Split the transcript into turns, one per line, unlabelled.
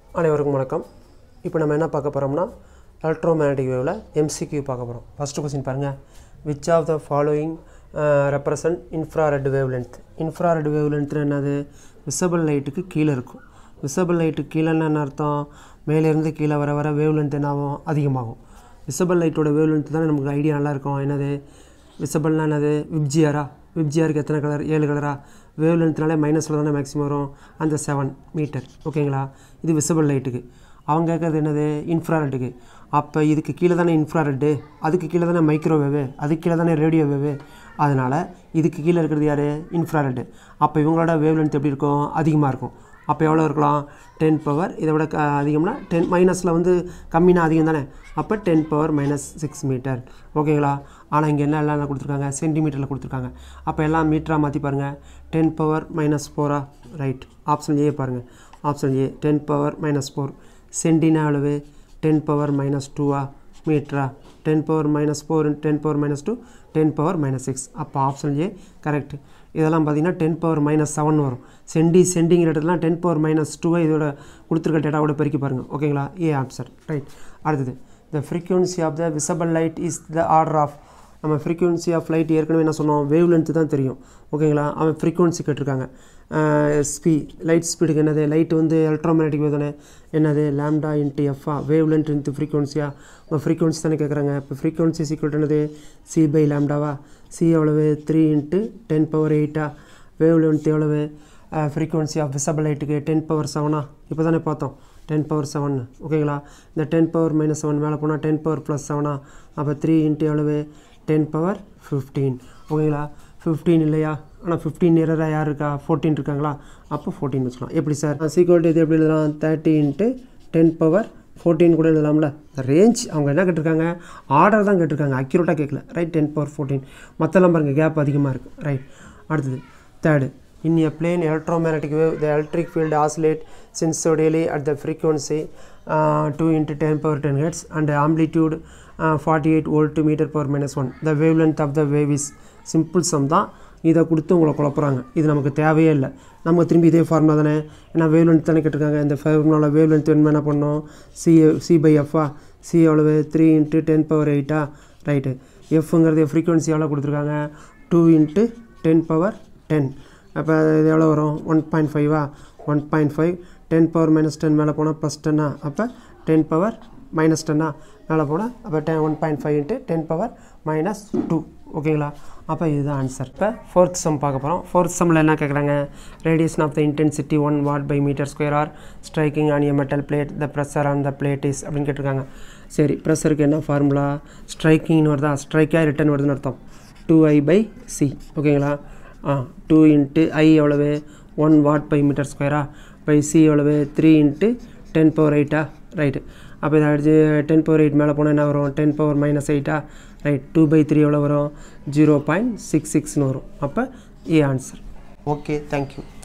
அனைவருக்கும் வணக்கம் இப்போ நம்ம என்ன பார்க்க போகிறோம்னா எலக்ட்ரோமேக்னட்டிக் வேவில் எம்சிக்யூ பார்க்க போகிறோம் ஃபஸ்ட்டு கொஸ்டின் பாருங்கள் which of the following represent infrared wavelength infrared wave லென்த்னு என்னது விசபிள் லைட்டுக்கு கீழே இருக்கும் விசபிள் லைட்டுக்கு கீழேன்னு என்ன அர்த்தம் மேலேருந்து கீழே வர வர வேவ் லென்த் என்ன ஆகும் அதிகமாகும் விசபிள் லைட்டோட வேவ் லென்த் தானே நமக்கு ஐடியா நல்லா இருக்கும் என்னது விசபிள்னா என்னது விப்ஜிஆரா விப்ஜிஆருக்கு எத்தனை கலர் ஏழு கலரா வேவ் லென்த்னாலே மைனஸில் தானே மேக்ஸிமம் வரும் அந்த செவன் மீட்டர் ஓகேங்களா இது விசபிள் லைட்டுக்கு அவங்க கேட்குறது என்னது இன்ஃப்ராரெட்டுக்கு அப்போ இதுக்கு கீழே தானே இன்ஃப்ராரெட்டு அதுக்கு கீழே தானே மைக்ரோவேவு அதுக்கு கீழே தானே ரேடியோ வேவு அதனால் இதுக்கு கீழே இருக்கிறது யார் இன்ஃப்ராரெட்டு அப்போ இவங்களோட வேவ் லென்த் எப்படி இருக்கும் அதிகமாக இருக்கும் அப்போ எவ்வளோ இருக்கலாம் டென் பவர் இதை விட க- அதிகம்னா டென் மைனஸில் வந்து கம்மினா அதிகம் தானே அப்போ ten power minus six metre ஓகேங்களா ஆனால் இங்கே என்ன எல்லாம் கொடுத்துருக்காங்க சென்டிமீட்டரில் கொடுத்துருக்காங்க அப்போ எல்லாம் மீட்டராக மாற்றி பாருங்கள் டென் பவர் மைனஸ் ஃபோரா ரைட் ஆப்ஷன் ஏ பாருங்கள் option A ten power minus four சென்டினா அளவு டென் பவர் மைனஸ் டூவா மீட்டரா ten power minus four ten power minus two ten power minus six அப்போ ஆப்ஷன் ஏ கரெக்ட் இதெல்லாம் பார்த்தீங்கன்னா டென் பவர் மைனஸ் செவன் வரும் சென்டி சென்டிங்கிற இடத்துலாம் டென் பவர் மைனஸ் டூவை இதோட கொடுத்துருக்க டேட்டாவோட பெருக்கி பாருங்கள் ஓகேங்களா ஏ ஆன்சர் ரைட் அடுத்தது the frequency of the visible light is the order of நம்ம ஃப்ரீக்வன்சி ஆஃப் லைட் ஏற்கனவே என்ன சொன்னோம் வேவ் லென்த்து தான் தெரியும் ஓகேங்களா அவன் ஃப்ரீக்வன்சி கேட்டிருக்காங்க ஸ்பீ லைட் ஸ்பீடுக்கு என்னது லைட் வந்து எலக்ட்ரோமேட்டிக் வேவ் தானே என்னது லேம்டா இன்ட்டு எஃப்ஆ வேவ் லென்த் இன்ட்டு ஃப்ரீக்வன்சியா உங்கள் ஃப்ரீக்வன்சி தானே கேட்குறாங்க இப்போ ஃப்ரீக்வன்சி சீக்கிரம் என்னது சி பை லேம்டாவா சி எவ்வளவு த்ரீ இன்ட்டு டென் பவர் எயிட்டா வேவ் லென்த் எவ்வளவு ஃப்ரீக்வன்சி ஆஃப் விசபிள் லைட்டுக்கு டென் பவர் செவனா இப்போ தானே பார்த்தோம் டென் பவர் செவன் ஓகேங்களா இந்த டென் பவர் மைனஸ் செவன் மேலே போனால் டென் பவர் ப்ளஸ் செவனா அப்போ த்ரீ இன்ட்டு எவ்வளவு டென் பவர் ஃபிஃப்டீன் ஓகேங்களா ஃபிஃப்டீன் இல்லையா ஆனால் ஃபிஃப்டீன் நியராக யார் இருக்கா ஃபோர்டீன் இருக்காங்களா அப்போ ஃபோர்டீன் வச்சுக்கலாம் எப்படி சார் சீக்வல் இது எப்படி எழுதலாம் thirty into ten power fourteen கூட எழுதலாம்ல ரேஞ்ச் அவங்க என்ன கேட்டிருக்காங்க ஆர்டர் தான் கேட்டிருக்காங்க அக்யூரேட்டாக கேட்கல ரைட் டென் பவர் ஃபோர்டீன் மற்றெல்லாம் பாருங்கள் கேப் அதிகமாக இருக்குது ரைட் அடுத்தது third In a plane electromagnetic wave, the electric field oscillate sinusoidally at the frequency uh, 2 into 10 power 10 hertz and the amplitude uh, 48 volt to meter per minus 1. The wavelength of the wave is simple sum தான் இதை கொடுத்து உங்களை குழப்புறாங்க இது நமக்கு தேவையே இல்லை நம்ம திரும்பி இதே ஃபார்முலா தானே ஏன்னா வேவ் லென்த் தானே கேட்டிருக்காங்க இந்த ஃபார்முலாவில் வேவ் லென்த் வேணுமா என்ன பண்ணோம் சி சி பை எஃப்ஆ சி எவ்வளவு த்ரீ இன்ட்டு டென் பவர் எயிட்டா ரைட்டு எஃப்ங்கிறது ஃப்ரீக்வன்சி எவ்வளோ கொடுத்துருக்காங்க two into ten power ten அப்போ இது எவ்வளோ வரும் ஒன் பாயிண்ட் ஃபைவா one point five ten power minus ten மேலே போனால் ப்ளஸ் டென்னா அப்போ டென் பவர் மைனஸ் டென்னா மேலே போனால் அப்போ ten one point five into ten power minus two ஓகேங்களா அப்போ இதுதான் ஆன்சர் இப்போ ஃபோர்த் சம் பார்க்க போகிறோம் ஃபோர்த் சம்மில் என்ன கேட்குறாங்க radiation of the intensity one watt by metre square are striking on a metal plate the pressure on the plate is அப்படின்னு கேட்டிருக்காங்க சரி ப்ரெஷருக்கு என்ன ஃபார்முலா ஸ்ட்ரைக்கிங்னு வருதா ஸ்ட்ரைக்காக ரிட்டர்ன் வருதுன்னு அர்த்தம் டூ ஐ பை சி ஓகேங்களா ஆ டூ இன்ட்டு ஐ எவ்வளவு ஒன் வாட் பை மீட்டர் ஸ்கொயரா பை சி எவ்வளவு த்ரீ இன்ட்டு டென் பவர் எயிட்டா ரைட்டு அப்போ இதை அடிச்சு டென் பவர் எயிட் மேலே போனால் என்ன வரும் டென் பவர் மைனஸ் எயிட்டா ரைட் டூ பை த்ரீ எவ்வளோ வரும் ஜீரோ பாயிண்ட் சிக்ஸ் சிக்ஸ்னு வரும் அப்போ ஏ ஆன்சர் ஓகே தேங்க்யூ